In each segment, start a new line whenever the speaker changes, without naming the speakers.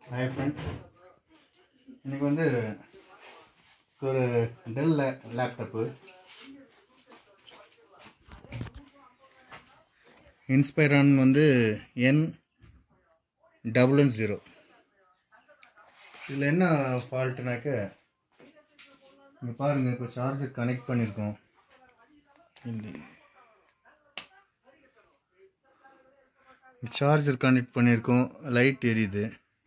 Hi friends இன்னைக்கு வந்து ஒரு டெல் லே லேப்டாப்பு இன்ஸ்பைரான் வந்து என் டபுள் ஒன் ஜீரோ இதில் என்ன ஃபால்ட்டுனாக்க இங்கே பாருங்கள் இப்போ சார்ஜர் கனெக்ட் பண்ணியிருக்கோம் சார்ஜர் கனெக்ட் பண்ணியிருக்கோம் லைட் எரியுது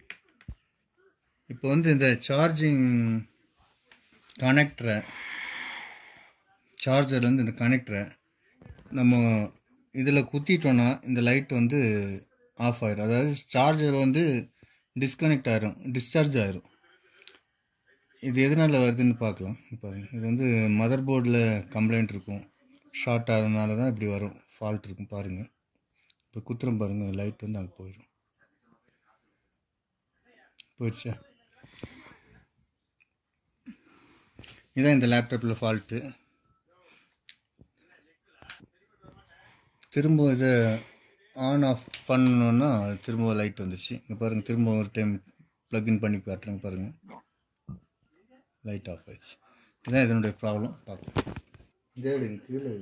இப்போ வந்து இந்த சார்ஜிங் கனெக்டரை சார்ஜர்லேருந்து இந்த கனெக்டரை நம்ம இதில் குத்திட்டோன்னா இந்த லைட் வந்து ஆஃப் ஆயிரும் அதாவது சார்ஜர் வந்து டிஸ்கனெக்ட் ஆயிரும் டிஸ்சார்ஜ் ஆயிரும் இது எதனால் வருதுன்னு பார்க்கலாம் பாருங்க இது வந்து மதர் போர்டில் கம்ப்ளைண்ட் இருக்கும் ஷார்ட் ஆகிறதுனால தான் இப்படி வரும் ஃபால்ட் இருக்கும் பாருங்கள் இப்போ குத்துறம் பாருங்கள் லைட் வந்து அங்கே போயிடும் போயிடுச்சா இதான் இந்த லேப்டாப்பில் ஃபால்ட்டு திரும்ப இதை ஆன் ஆஃப் பண்ணணுன்னா திரும்ப லைட் வந்துச்சு இங்கே பாருங்கள் திரும்ப ஒரு டைம் ப்ளக்இன் பண்ணி காட்டுறேங்க பாருங்கள் லைட் ஆஃப் ஆயிடுச்சு இதுதான் இதனுடைய ப்ராப்ளம் பார்க்கலாம் இதே விடுங்க கீழே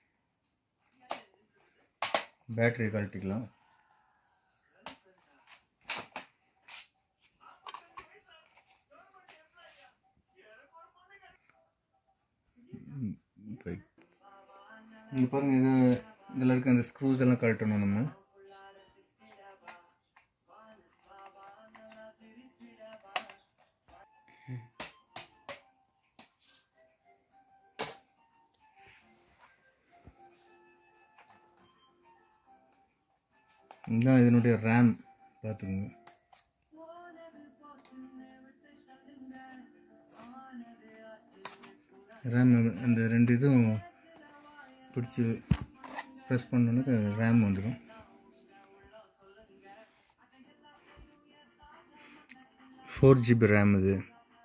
பேட்டரி கழட்டிக்கலாம் இங்கே பாருங்கள் இது இதில் இருக்க இந்த ஸ்க்ரூஸ் எல்லாம் கழட்டணும் நம்ம இதுதான் இதனுடைய ரேம் பார்த்துக்கோங்க ரேம் அந்த ரெண்டு இதுவும் பிடிச்சி ப்ரெஸ் பண்ணோன்னாக்க ரேம் வந்துடும் ஃபோர் ஜிபி ரேம் இது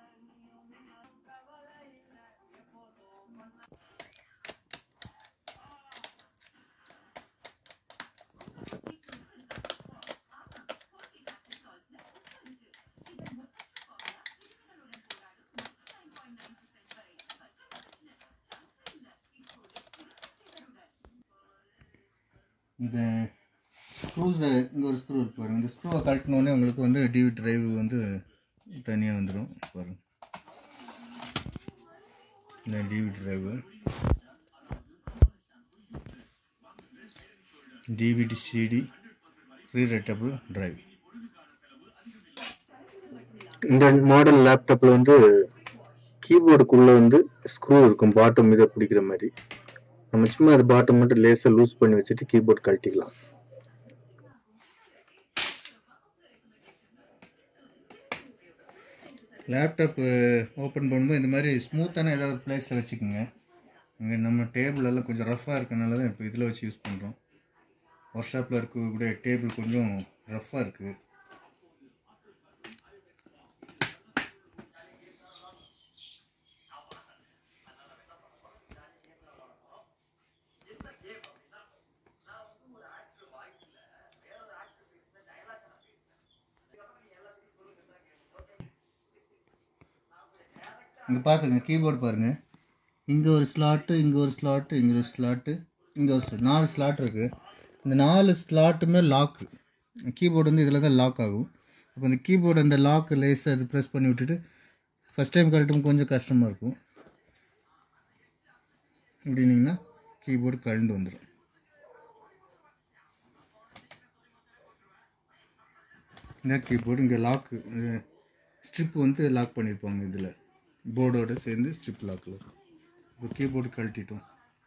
இந்த ஸ்க்ரூஸை இங்கே ஒரு ஸ்க்ரூ இருக்கு பாருங்க இந்த ஸ்க்ரூவை கழட்டினோடனே உங்களுக்கு வந்து டிவி டிரைவ் வந்து தனியாக வந்துடும் பாருங்க இந்த TV drive DVD CD rewritable drive இந்த மாடல் லேப்டாப்பில் வந்து கீபோர்டுக்குள்ளே வந்து ஸ்க்ரூ இருக்கும் பாட்டம் மீத பிடிக்கிற மாதிரி நம்ம சும்மா அது பாட்டம் மட்டும் லேசாக லூஸ் பண்ணி வச்சுட்டு கீபோர்ட் கழட்டிக்கலாம் லேப்டாப் ஓப்பன் பண்ணும்போது இந்த மாதிரி ஸ்மூத்தான ஏதாவது பிளேஸில் வச்சுக்கோங்க இங்கே நம்ம டேபிள் எல்லாம் கொஞ்சம் ரஃப்பாக இருக்கனால தான் இப்போ இதில் வச்சு யூஸ் பண்ணுறோம் ஒர்க் ஷாப்பில் இருக்கக்கூடிய டேபிள் கொஞ்சம் ரஃப்பாக இருக்குது இங்கே பார்த்துங்க கீபோர்டு பாருங்கள் இங்கே ஒரு ஸ்லாட்டு இங்கே ஒரு ஸ்லாட்டு இங்கே ஒரு ஸ்லாட்டு இங்கே ஒரு slot. நாலு ஸ்லாட் இருக்குது இந்த நாலு ஸ்லாட்டுமே லாக்கு கீபோர்டு வந்து இதில் தான் லாக் ஆகும் அப்போ இந்த கீபோர்டு அந்த லாக்கு லேஸை அது ப்ரெஸ் பண்ணி விட்டுட்டு ஃபஸ்ட் டைம் கழட்டும் கொஞ்சம் கஷ்டமாக இருக்கும் இப்படினிங்கன்னா கீபோர்டு கழண்டு வந்துடும் இந்த கீபோர்டு இங்கே லாக்கு ஸ்ட்ரிப் வந்து லாக் பண்ணியிருப்பாங்க இதில் போர்டோட சேர்ந்து ஸ்ட்ரிப் லாக்கில் இப்போ கீபோர்டு கழட்டிட்டோம்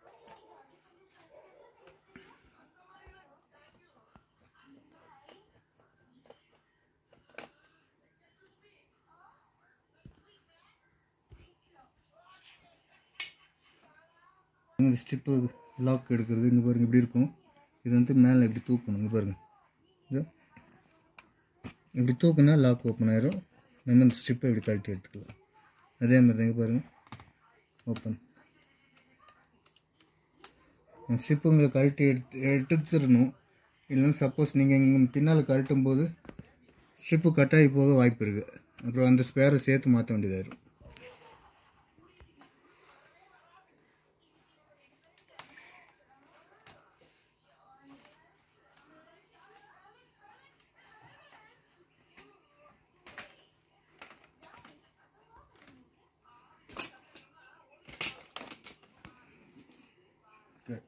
இந்த ஸ்ட்ரிப்பு லாக் எடுக்கிறது இங்கே பாருங்கள் இப்படி இருக்கும் இது வந்து மேலே இப்படி தூக்கணும் இங்கே பாருங்கள் இது இப்படி தூக்குனா லாக் ஓப்பன் ஆயிரும் நம்ம இந்த ஸ்ட்ரிப்பை இப்படி கழட்டி எடுத்துக்கலாம் அதே மாதிரி தான் இங்கே பாருங்கள் ஓப்பன் ஸ்ட்ரிப்பு உங்களை கழட்டி எடுத்து எடுத்துடணும் இல்லைன்னா சப்போஸ் நீங்கள் இங்கே பின்னால் கழட்டும் போது ஸ்ட்ரிப்பு கட்டாகி போக வாய்ப்பு இருக்குது அப்புறம் அந்த ஸ்பேரை சேர்த்து மாற்ற வேண்டியதாயிரும் Good.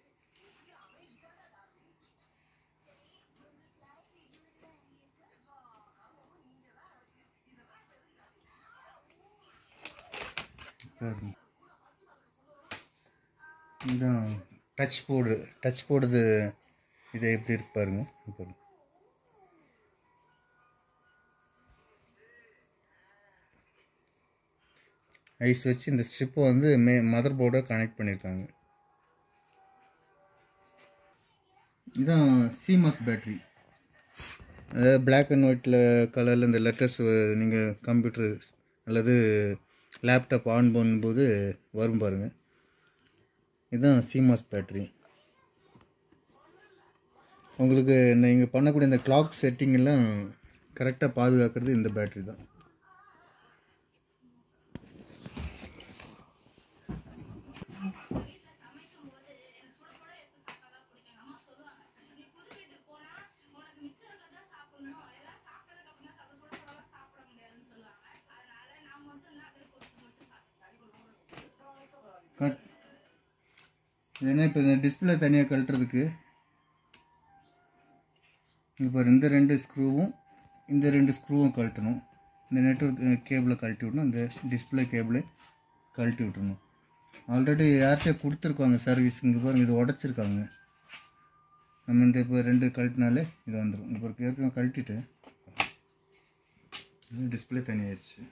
பாருங்க. இதான் டச் போர்டு டச் போர்டு இது எப்படி இருக்கு பாருங்க இங்க பாருங்க ஐஸ் வச்சு இந்த ஸ்ட்ரிப்பை வந்து மே மதர் போர்டை கனெக்ட் பண்ணியிருக்காங்க இதான் சிமாஸ் பேட்ரி அதாவது பிளாக் அண்ட் ஒயிட்டில் கலரில் இந்த லெட்டர்ஸ் நீங்கள் கம்ப்யூட்டர் அல்லது லேப்டாப் ஆன் பண்ணும்போது வரும் பாருங்கள் இதுதான் சிமாஸ் பேட்ரி உங்களுக்கு நீங்கள் பண்ணக்கூடிய இந்த கிளாக் செட்டிங் எல்லாம் கரெக்டாக பாதுகாக்கிறது இந்த பேட்ரி தான் கட் ஏன்னா இப்போ இந்த டிஸ்பிளே தனியாக கழட்டுறதுக்கு இப்போ இந்த ரெண்டு ஸ்க்ரூவும் இந்த ரெண்டு ஸ்க்ரூவும் கழட்டணும் இந்த நெட்ஒர்க் கேபிளை கழட்டி விடணும் இந்த டிஸ்பிளே கேபிளை கழட்டி விட்டுறணும் ஆல்ரெடி யார்கிட்ட கொடுத்துருக்காங்க சர்வீஸ் இங்கே பாருங்க இது உடச்சிருக்காங்க நம்ம இந்த இப்போ ரெண்டு கழட்டினாலே இது வந்துடும் இப்போ ஏற்கனவே கழட்டிட்டு டிஸ்பிளே தனியாகிடுச்சு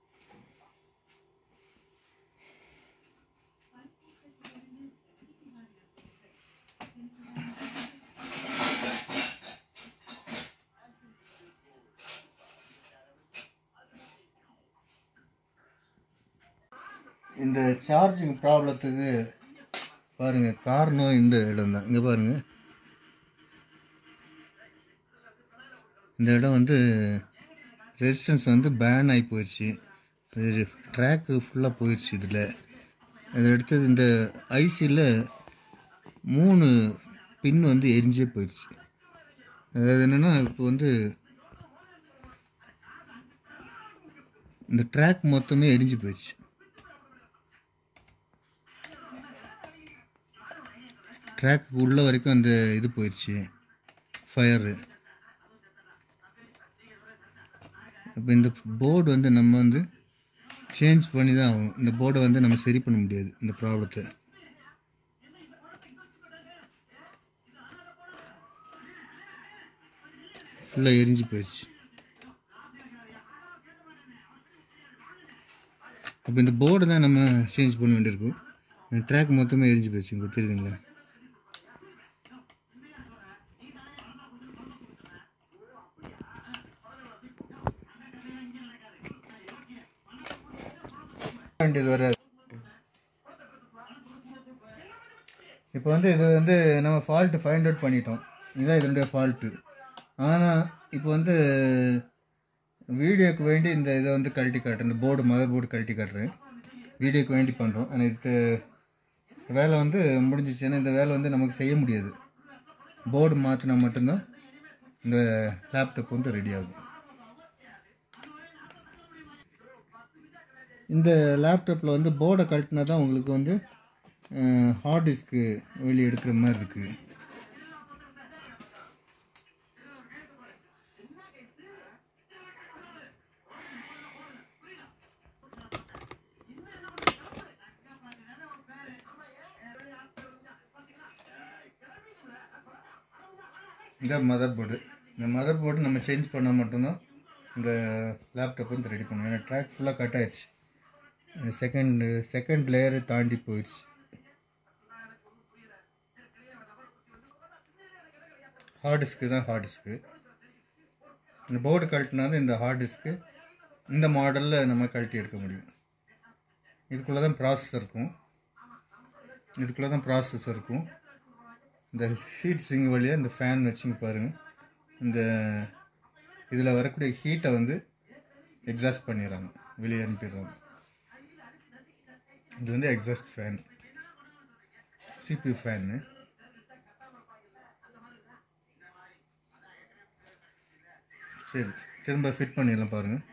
இந்த சார்ஜிங் ப்ராப்ளத்துக்கு பாருங்கள் காரணம் இந்த இடம் தான் இங்கே பாருங்கள் இந்த இடம் வந்து ரெசிஸ்டன்ஸ் வந்து பேன் ஆகி போயிடுச்சு ட்ராக்கு ஃபுல்லாக போயிடுச்சு இதில் அதை அடுத்தது இந்த ஐசியில் மூணு பின் வந்து எரிஞ்சே போயிடுச்சு அதாவது என்னென்னா இப்போ வந்து இந்த ட்ராக் மொத்தமே எரிஞ்சு போயிடுச்சு ட்ராக் உள்ள வரைக்கும் அந்த இது போயிடுச்சு ஃபயரு இப்போ இந்த போர்டு வந்து நம்ம வந்து சேஞ்ச் பண்ணி தான் ஆகும் இந்த போர்டை வந்து நம்ம சரி பண்ண முடியாது இந்த ப்ராப்ளத்தை ஃபுல்லாக எரிஞ்சு போயிடுச்சு அப்போ இந்த போர்டு தான் நம்ம சேஞ்ச் பண்ண வேண்டியிருக்கும் இந்த ட்ராக் மொத்தமே எரிஞ்சு போயிடுச்சு உங்களுக்கு தெரியுதுங்களா வேண்டியது வராது இப்போ வந்து இது வந்து நம்ம ஃபால்ட்டு ஃபைண்ட் அவுட் பண்ணிட்டோம் இதுதான் இதனுடைய ஃபால்ட்டு ஆனால் இப்போ வந்து வீடியோக்கு வேண்டி இந்த இதை வந்து கழட்டி காட்டுறேன் இந்த போர்டு மதர் போர்டு கழட்டி காட்டுறேன் வீடியோக்கு வேண்டி பண்ணுறோம் ஆனால் இது வேலை வந்து முடிஞ்சிச்சு ஏன்னா இந்த வேலை வந்து நமக்கு செய்ய முடியாது போர்டு மாற்றினா மட்டும்தான் இந்த லேப்டாப் வந்து ரெடி ஆகும் இந்த லேப்டாப்பில் வந்து போர்டை கழட்டினா தான் உங்களுக்கு வந்து ஹார்ட் டிஸ்க்கு வெளியே எடுக்கிற மாதிரி இருக்குது இந்த மதர் போர்டு இந்த மதர் போர்டு நம்ம சேஞ்ச் பண்ணால் மட்டும்தான் இந்த லேப்டாப் வந்து ரெடி பண்ணுவோம் ஏன்னா ட்ராக் ஃபுல்லாக கட் ஆயிடுச்சு செகண்ட் செகண்ட் லேயரை தாண்டி போயிடுச்சு ஹார்ட் டிஸ்க்கு தான் ஹார்ட் டிஸ்க்கு இந்த போர்டு கழட்டினாலும் இந்த ஹார்ட் டிஸ்க்கு இந்த மாடலில் நம்ம கழட்டி எடுக்க முடியும் இதுக்குள்ளே தான் ப்ராசஸர் இருக்கும் இதுக்குள்ளே தான் ப்ராசஸர் இருக்கும் இந்த ஹீட் சிங் வழியாக இந்த ஃபேன் வச்சுங்க பாருங்கள் இந்த இதில் வரக்கூடிய ஹீட்டை வந்து எக்ஸாஸ்ட் பண்ணிடுறாங்க வெளியே அனுப்பிடுறாங்க இது வந்து எக்ஸாஸ்ட் ஃபேன் சிபி ஃபேனு சரி திரும்ப ஃபிட் பண்ணிடலாம் பாருங்கள்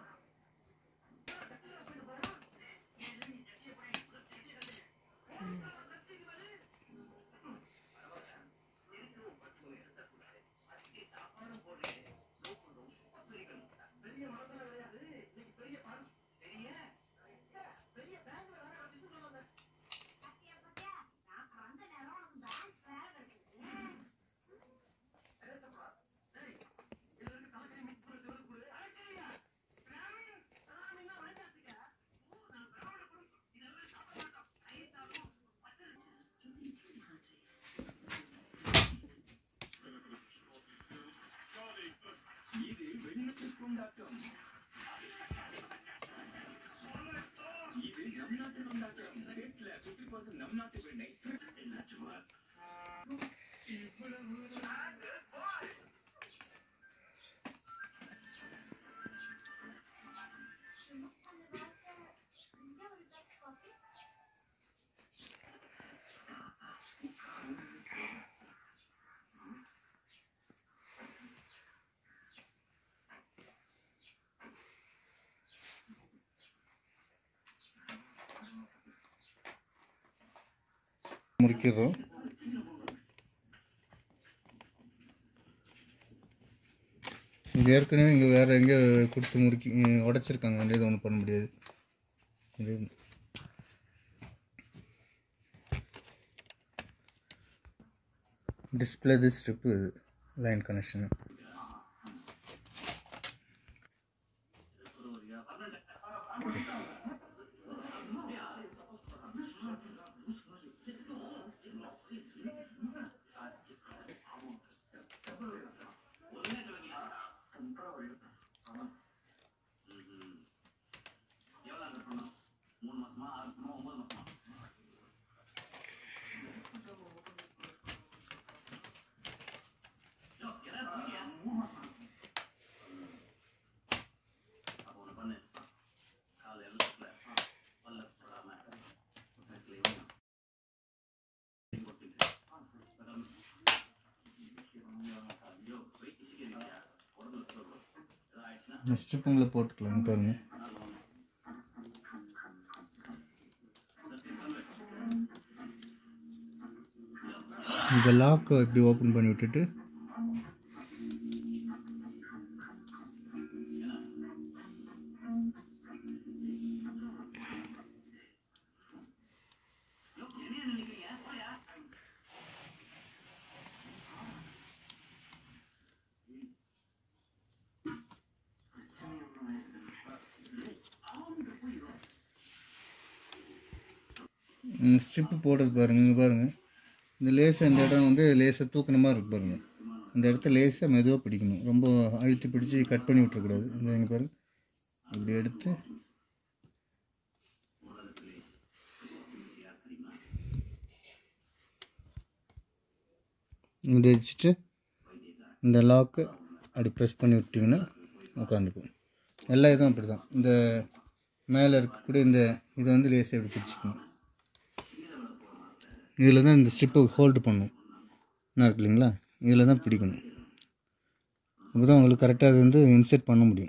முறிக்கிறோம் இது ஏற்கனவே இங்கே வேறு எங்கே கொடுத்து முறுக்கி உடச்சிருக்காங்க அந்த இது ஒன்றும் பண்ண முடியாது இது டிஸ்பிளே தி ஸ்ட்ரிப்பு இது லைன் கனெக்ஷனு ஸ்ட்ரிப்புங்களை போட்டுக்கலாம் பாருங்க இந்த லாக்கை இப்படி ஓப்பன் பண்ணி விட்டுட்டு ஸ்ட்ரிப்பு போடுறது பாருங்கள் இங்கே பாருங்கள் இந்த லேசாக இந்த இடம் வந்து லேசாக தூக்கின மாதிரி இருக்கு பாருங்கள் இந்த இடத்த லேசாக மெதுவாக பிடிக்கணும் ரொம்ப அழுத்தி பிடிச்சி கட் பண்ணி விட்டுறக்கூடாது இந்த இங்கே பாருங்க இப்படி எடுத்து இப்படி வச்சுட்டு இந்த லாக்கு அப்படி ப்ரெஸ் பண்ணி விட்டிங்கன்னா உட்காந்துக்கும் எல்லா இதுவும் அப்படி தான் இந்த மேலே இருக்கக்கூடிய இந்த இதை வந்து லேசாக இப்படி பிடிச்சிக்கணும் இதில் தான் இந்த ஸ்ட்ரிப்பை ஹோல்டு பண்ணும் என்ன இருக்கு இல்லைங்களா இதில் தான் பிடிக்கணும் அப்போ தான் உங்களுக்கு கரெக்டாக அது வந்து இன்செர்ட் பண்ண முடியும்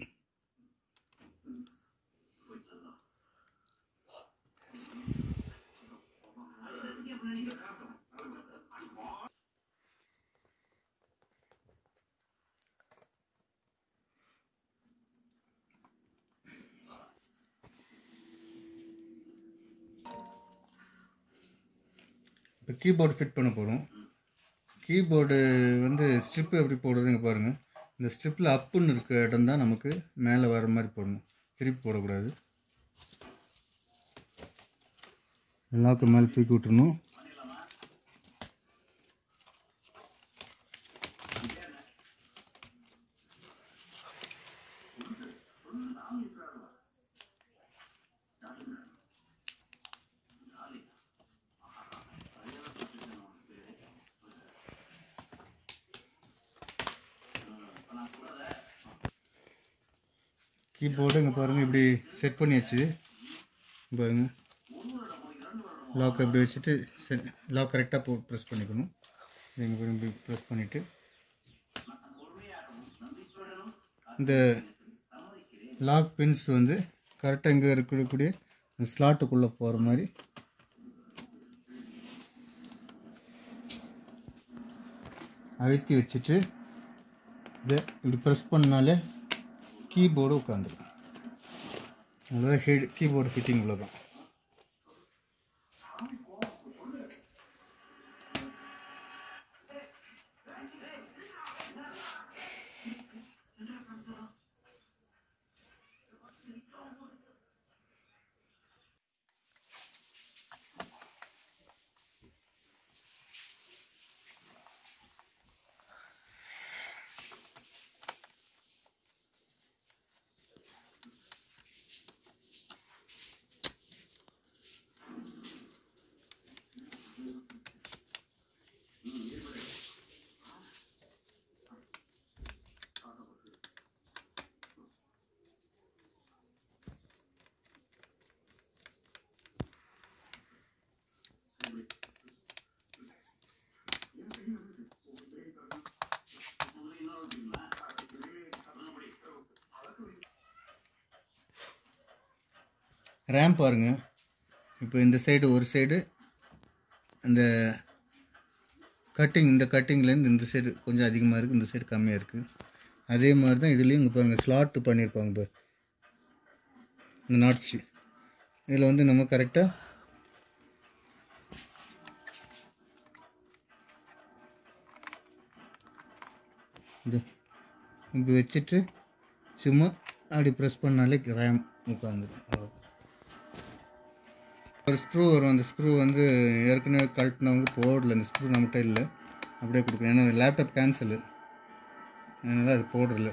இப்போ கீபோர்டு ஃபிட் பண்ண போகிறோம் கீபோர்டு வந்து ஸ்ட்ரிப்பு எப்படி போடுறதுங்க பாருங்கள் இந்த ஸ்ட்ரிப்பில் அப்புன்னு இருக்க இடம் தான் நமக்கு மேலே வர மாதிரி போடணும் திருப்பி போடக்கூடாது லாக்கு மேலே தூக்கி விட்டுறணும் கீபோர்டு இங்கே பாருங்கள் இப்படி செட் பண்ணியாச்சு இங்க பாருங்க லாக் அப்படி வச்சுட்டு லாக் கரெக்டாக போ ப்ரெஸ் பண்ணிக்கணும் இங்கே பாருங்க இப்படி ப்ரெஸ் பண்ணிவிட்டு இந்த லாக் பின்ஸ் வந்து கரெக்டாக இங்கே இருக்கக்கூடிய இந்த ஸ்லாட்டுக்குள்ளே போகிற மாதிரி அழுத்தி வச்சுட்டு இதை இப்படி ப்ரெஸ் பண்ணாலே கீபோர்டு உட்காந்துரும் அவ்வளோதான் ஹெட் கீபோர்டு ஃபிட்டிங் இவ்வளோதான் ரேம் பாருங்க இப்போ இந்த சைடு ஒரு சைடு அந்த கட்டிங் இந்த கட்டிங்லேருந்து இந்த சைடு கொஞ்சம் அதிகமாக இருக்குது இந்த சைடு கம்மியாக இருக்குது அதே மாதிரி தான் இதுலேயும் இங்கே பாருங்கள் ஸ்லாட்டு பண்ணியிருப்பாங்க இப்போ இந்த நாட்சி இதில் வந்து நம்ம கரெக்டாக இது இப்படி வச்சுட்டு சும்மா அப்படி ப்ரெஸ் பண்ணாலே ரேம் உட்காந்துரும் அவ்வளோ ஒரு ஸ்க்ரூ வரும் அந்த ஸ்க்ரூ வந்து ஏற்கனவே கழட்டினவங்க போடல அந்த ஸ்க்ரூ நம்மகிட்ட இல்லை அப்படியே கொடுக்குறேன் ஏன்னா லேப்டாப் கேன்சலு அதனால் அது போடல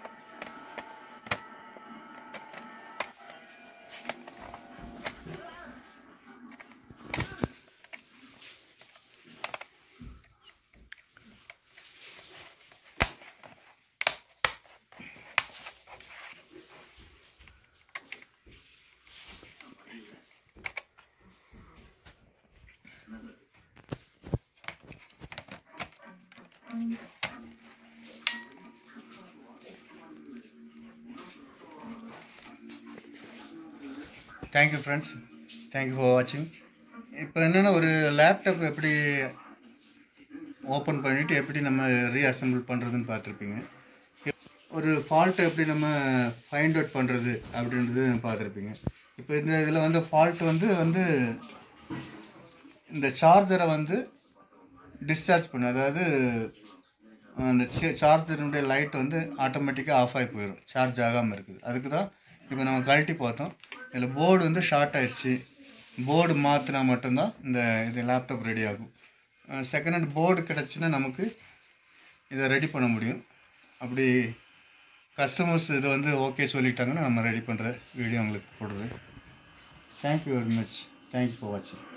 தேங்க்யூ ஃப்ரெண்ட்ஸ் தேங்க்யூ ஃபார் வாட்சிங் இப்போ என்னென்னா ஒரு லேப்டாப் எப்படி ஓப்பன் பண்ணிவிட்டு எப்படி நம்ம ரீஅசம்பிள் பண்ணுறதுன்னு பார்த்துருப்பீங்க ஒரு ஃபால்ட்டை எப்படி நம்ம ஃபைண்ட் அவுட் பண்ணுறது அப்படின்றது பார்த்துருப்பீங்க இப்போ இந்த இதில் வந்து ஃபால்ட் வந்து வந்து இந்த சார்ஜரை வந்து டிஸ்சார்ஜ் பண்ணு அதாவது அந்த சார்ஜருடைய லைட் வந்து ஆட்டோமேட்டிக்காக ஆஃப் ஆகி போயிடும் சார்ஜ் ஆகாமல் இருக்குது அதுக்கு தான் இப்போ நம்ம கழட்டி பார்த்தோம் இதில் போர்டு வந்து ஷார்ட் ஆயிடுச்சு போர்டு மாற்றினா மட்டும்தான் இந்த இது லேப்டாப் ரெடி ஆகும் செகண்ட் ஹேண்ட் போர்டு கிடச்சுன்னா நமக்கு இதை ரெடி பண்ண முடியும் அப்படி கஸ்டமர்ஸ் இதை வந்து ஓகே சொல்லிட்டாங்கன்னா நம்ம ரெடி பண்ணுற வீடியோ உங்களுக்கு போடுறது thank you very much thank you for வாட்சிங்